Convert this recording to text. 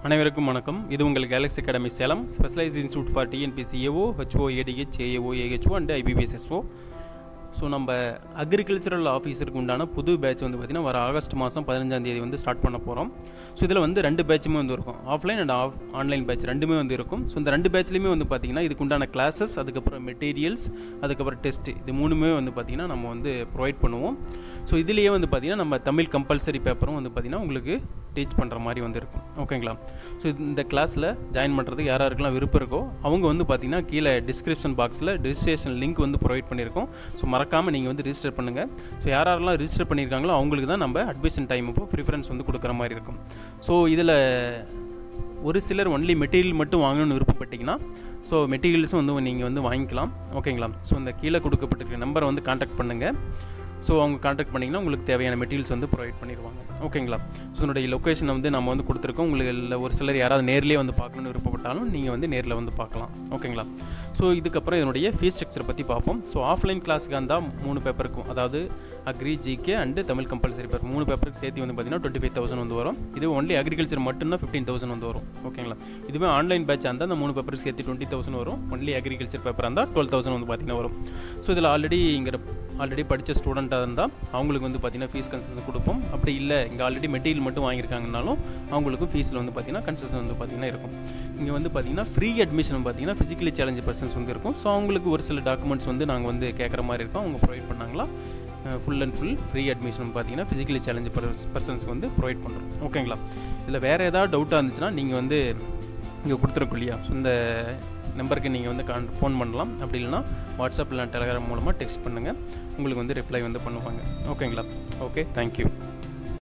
அனைவருக்கும் வணக்கம் இது உங்கள் Galaxy Academy Salem specialise institute for TNPSC AO HO ADH AAO AHO and IBPS SO so நம்ம அக்ரிகல்ச்சரல் ஆஃபீஸருக்கு உண்டான புது பேட்ச் வந்து பார்த்திங்கன்னா வர ஆகஸ்ட் மாதம் பதினஞ்சாம் தேதி வந்து ஸ்டார்ட் பண்ண போகிறோம் ஸோ இதில் வந்து ரெண்டு பேட்சுமே வந்து இருக்கும் offline and of online batch ரெண்டுமே வந்து இருக்கும் ஸோ இந்த ரெண்டு பேட்ச்லையுமே வந்து பார்த்திங்கன்னா இதுக்கு உண்டான கிளாஸஸ் அதுக்கப்புறம் மெட்டீரியல்ஸ் அதுக்கப்புறம் டெஸ்ட் இது மூணுமே வந்து பார்த்திங்கன்னா நம்ம வந்து ப்ரொவைட் பண்ணுவோம் ஸோ இதுலேயே வந்து பார்த்திங்கன்னா நம்ம தமிழ் கம்பல்சரி பேப்பரும் வந்து பார்த்திங்கன்னா உங்களுக்கு டீச் பண்ணுற மாதிரி வந்து இருக்கும் ஓகேங்களா ஸோ இந்த கிளாஸில் ஜாயின் பண்ணுறதுக்கு யார் யாருக்கெல்லாம் விருப்பம் இருக்கோ அவங்க வந்து பார்த்திங்கன்னா கீழே டிஸ்கிரிப்ஷன் பாக்ஸில் ரிஜிஸ்ட்ரேஷன் லிங்க் வந்து ப்ரொவைட் பண்ணியிருக்கோம் ஸோ மறக்காமல் நீங்கள் வந்து ரிஜிஸ்டர் பண்ணுங்கள் ஸோ யார் யாரெல்லாம் ரிஜிஸ்டர் பண்ணியிருக்காங்களோ அவங்களுக்கு தான் நம்ம அட்மிஷன் டைம் இப்போ ப்ரிஃபரன்ஸ் வந்து கொடுக்குற மாதிரி இருக்கும் ஸோ இதில் ஒரு சிலர் ஒன்லி மெட்டீரியல் மட்டும் வாங்கணும்னு விருப்பப்பட்டீங்கன்னா ஸோ மெட்டீரியல்ஸும் வந்து நீங்கள் வந்து வாங்கிக்கலாம் ஓகேங்களா ஸோ இந்த கீழே கொடுக்கப்பட்டிருக்க நம்பரை வந்து காண்டாக்ட் பண்ணுங்கள் ஸோ அவங்க காண்டாக்ட் பண்ணிங்கன்னா உங்களுக்கு தேவையான மெட்டீரியல்ஸ் வந்து ப்ரொவைட் பண்ணிடுவாங்க ஓகேங்களா ஸோ என்னுடைய லொக்கேஷனை வந்து நம்ம வந்து கொடுத்துருக்கோம் உங்களுக்கு இல்லை ஒரு சிலர் யாராவது நேர்லேயே வந்து பார்க்கணுன்னு விருப்பப்பட்டாலும் நீங்கள் வந்து நேரில் வந்து பார்க்கலாம் ஓகேங்களா ஸோ இதுக்கப்புறம் இதனுடைய ஃபீஸ் ஸ்ட்ரக்சரை பற்றி பார்ப்போம் ஸோ ஆஃப்லைன் கிளாஸுக்கு இருந்தால் மூணு பேப்பருக்கும் அதாவது agri GK and Tamil compulsory paper மூணு பேப்பருக்கு சேர்த்து வந்து பார்த்தீங்கன்னா டுவெண்ட்டி ஃபைவ் தௌசண்ட் வந்து வரும் இது ஒன்லி அக்ரிகல்ச்சர் மட்டும்தான் ஃபிஃப்டீன் தௌசண்ட் வந்து வரும் ஓகேங்களா இதுவே ஆன்லைன் பேட்ச் இருந்தால் அந்த மூணு பேப்பருக்கு சேர்த்து டுவெண்ட்டி தௌசண்ட் வரும் ஒன்லி அக்ரிகல்ச்சர் பேப்பர் இருந்தால் டுவெல் தௌசண்ட் வந்து பார்த்தீங்கன்னா வரும் ஸோ இதில் ஆல்ரெடி இங்கே ஆல்ரெடி படித்த ஸ்டூடெண்ட்டாக இருந்தால் அவங்களுக்கு வந்து பார்த்தீங்கன்னா ஃபீஸ் கன்செஷன் கொடுப்போம் அப்படி இல்லை இங்கே ஆல்ரெடி மெட்டீரியல் மட்டும் வாங்கியிருக்காங்கனாலும் அவங்களுக்கும் ஃபீஸில் வந்து பார்த்தீங்கன்னா கன்செஷன் வந்து பார்த்தீங்கன்னா இருக்கும் இங்கே வந்து பார்த்தீங்கன்னா ஃப்ரீ அட்மிஷன் பார்த்தீங்கன்னா ஃபிசிக்கலி சேலஞ்ச் பர்சன்ஸ் வந்து இருக்கும் ஸோ அவங்களுக்கு ஒரு சில டாக்குமெண்ட்ஸ் வந்து நாங்கள் வந்து கேட்குற மாதிரி இருக்கும் அவங்க ப்ரொவைட் பண்ணாங்களா full and full free admission பார்த்தீங்கன்னா ஃபிசிக்கலி சேலஞ்ச் பர்சன்ஸ்க்கு வந்து ப்ரொவைட் பண்ணுறோம் ஓகேங்களா இதில் வேறு ஏதாவது டவுட்டாக இருந்துச்சுன்னா நீங்கள் வந்து இங்கே கொடுத்துருக்கோம் இல்லையா ஸோ இந்த நம்பருக்கு நீங்கள் வந்து கான் ஃபோன் பண்ணலாம் அப்படி இல்லைனா வாட்ஸ்அப் இல்லை டெலகிராம் மூலமாக டெக்ஸ்ட் பண்ணுங்கள் உங்களுக்கு வந்து ரிப்ளை வந்து பண்ணுவாங்க ஓகேங்களா ஓகே தேங்க்யூ